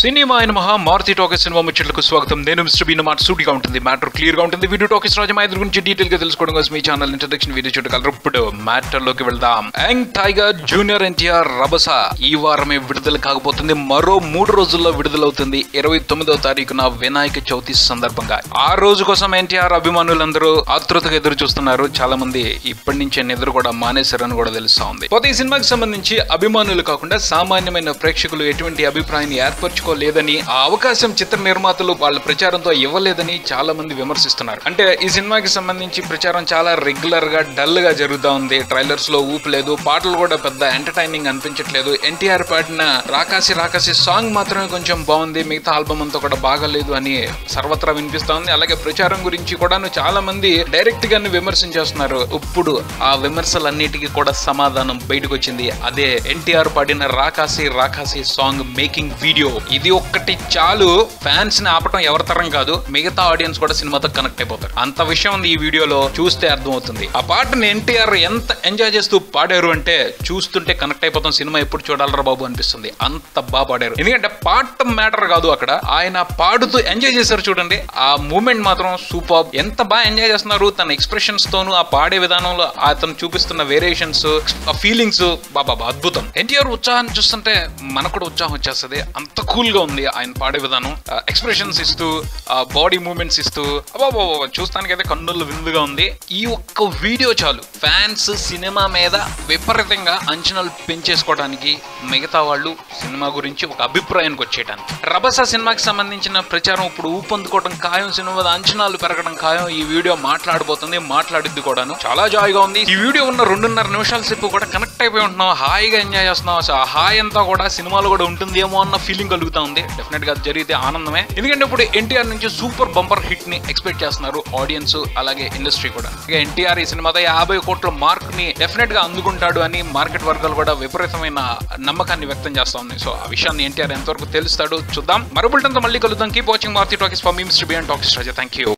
cinema అయిన మహా Maruti talkies cinema ముచ్చట్లకు స్వాగతం నేను మిస్టర్ బీన్ మాట సూటిగా ఉంటుంది మ్యాటర్ క్లియర్ గా ఉంటుంది వీడియో టాకీస్ రాజు మా ఇద్దరు గురించి డీటెయిల్ గా తెలుసుకోవడం కోసం మీ ఛానల్ ఇంట్రడక్షన్ వీడియో చూడగలరు ఇప్పుడు మ్యాటర్ లోకి వెళ్దాం young tiger junior NTR Rabhasa ఈ వారమే విడుదల కాకపోతుంది మరో మూడు రోజుల్లో విడుదలవుతుంది ఇరవై తొమ్మిదవ తారీఖున వినాయక చవితి సందర్భంగా ఆ రోజు కోసం ఎన్టీఆర్ అభిమానులందరూ ఆతృతగా ఎదురు చూస్తున్నారు చాలా మంది ఇప్పటి నుంచే నిద్ర కూడా మానేశారని కూడా తెలుస్తా ఉంది పోతే ఈ సినిమాకి సంబంధించి అభిమానులు కాకుండా సామాన్యమైన ప్రేక్షకులు ఎటువంటి అభిప్రాయాన్ని ఏర్పరచుకోలేదని ఆ అవకాశం చిత్ర నిర్మాతలు వాళ్ళ ప్రచారంతో ఇవ్వలేదని చాలా మంది విమర్శిస్తున్నారు అంటే ఈ సినిమాకి సంబంధించి ప్రచారం చాలా రెగ్యులర్ గా డల్ గా జరుగుతా ఉంది ట్రైలర్స్ లో ఊపు లేదు పాటలు కూడా పెద్ద ఎంటర్టైనింగ్ అనిపించట్లేదు ఎన్టీఆర్ పాడిన రాకాసి రాకాసి సాంగ్ మాత్రమే కొంచెం బాగుంది మిగతా ఆల్బమ్ అంతా కూడా బాగాలేదు అని సర్వత్రా వినిపిస్తా ఉంది అలాగే ప్రచారం గురించి కూడాను చాలా మంది డైరెక్ట్ గానే విమర్శించేస్తున్నారు ఇప్పుడు ఆ విమర్శలన్నిటికీ కూడా సమాధానం బయటకు వచ్చింది అదే ఎన్టీఆర్ పాడిన రాకాసి రాకాసి సాంగ్ మేకింగ్ వీడియో ఇది ఒక్కటి చాలు ఫ్యాన్స్ ని ఆపటం ఎవరి తరం కాదు మిగతా ఆడియన్స్ కూడా సినిమాతో కనెక్ట్ అయిపోతారు అంత విషయం ఉంది ఈ వీడియోలో చూస్తే అర్థమవుతుంది ఆ పాటని ఎన్టీఆర్ ఎంత ఎంజాయ్ చేస్తూ పాడారు అంటే చూస్తుంటే కనెక్ట్ అయిపోతాం సినిమా ఎప్పుడు చూడాలరా బాబు అనిపిస్తుంది అంత బాగా పాడారు ఎందుకంటే పాట మ్యాటర్ కాదు అక్కడ ఆయన పాడుతూ ఎంజాయ్ చేశారు చూడండి ఆ మూమెంట్ మాత్రం సూపర్ ఎంత బాగా ఎంజాయ్ చేస్తున్నారు తన ఎక్స్ప్రెషన్స్ తోను ఆ పాడే విధానంలో అతను చూపిస్తున్న వేరియేషన్స్ ఆ ఫీలింగ్స్ బాబా అద్భుతం ఎన్టీఆర్ ఉత్సాహాన్ని చూస్తుంటే మనకు కూడా ఉత్సాహం వచ్చేస్తుంది అంత కూల్ గా ఉంది ఆయన పాడే విధానం ఎక్స్ప్రెషన్స్ ఇస్తూ ఆ బాడీ మూమెంట్స్ ఇస్తూ అబాబా చూస్తానికి అయితే కన్నులు విందుగా ఉంది ఈ ఒక్క వీడియో చాలు ఫ్యాన్స్ సినిమా మీద విపరీతంగా అంచనాలు పెంచేసుకోవడానికి మిగతా వాళ్ళు సినిమా గురించి ఒక అభిప్రాయానికి వచ్చేయడానికి రభస సినిమాకి సంబంధించిన ప్రచారం ఇప్పుడు ఊపందుకోవడం ఖాయం సినిమా మీద అంచనాలు పెరగడం ఖాయం ఈ వీడియో మాట్లాడబోతుంది మాట్లాడిద్ది కూడాను చాలా జాయ్గా ఉంది ఈ వీడియో ఉన్న రెండున్నర నిమిషాల సేపు కూడా కనెక్ట్ అయిపోయి ఉంటున్నాం హాయిగా ఎంజాయ్ చేస్తున్నాం అసలు ఆ హాయ్ అంతా కూడా సినిమాలో కూడా ఉంటుందేమో అన్న ఫీలింగ్ కలుగుతా ఉంది డెఫినెట్ గా అది జరిగితే ఆనందమే ఎందుకంటే ఇప్పుడు ఎన్టీఆర్ నుంచి సూపర్ బంపర్ హిట్ ని ఎక్స్పెక్ట్ చేస్తున్నారు ఆడియన్స్ అలాగే ఇండస్ట్రీ కూడా ఇక ఎన్టీఆర్ ఈ సినిమాతో యాభై కోట్ల మార్క్ ని డెఫినెట్ గా అందుకుంటాడు అని మార్కెట్ వర్గాలు కూడా విపరీతమైన నమ్మకాన్ని వ్యక్తం చేస్తా ఉన్నాయి సో ఆ విషయాన్ని ఎన్టీఆర్ ఎంతవరకు తెలుస్తాడు చూద్దాం మరో బుల్టన్తో మళ్ళీ కలుద్దాం కీప్ వాచింగ్ మార్తి Talkies for me mister BN Talkies Raja thank you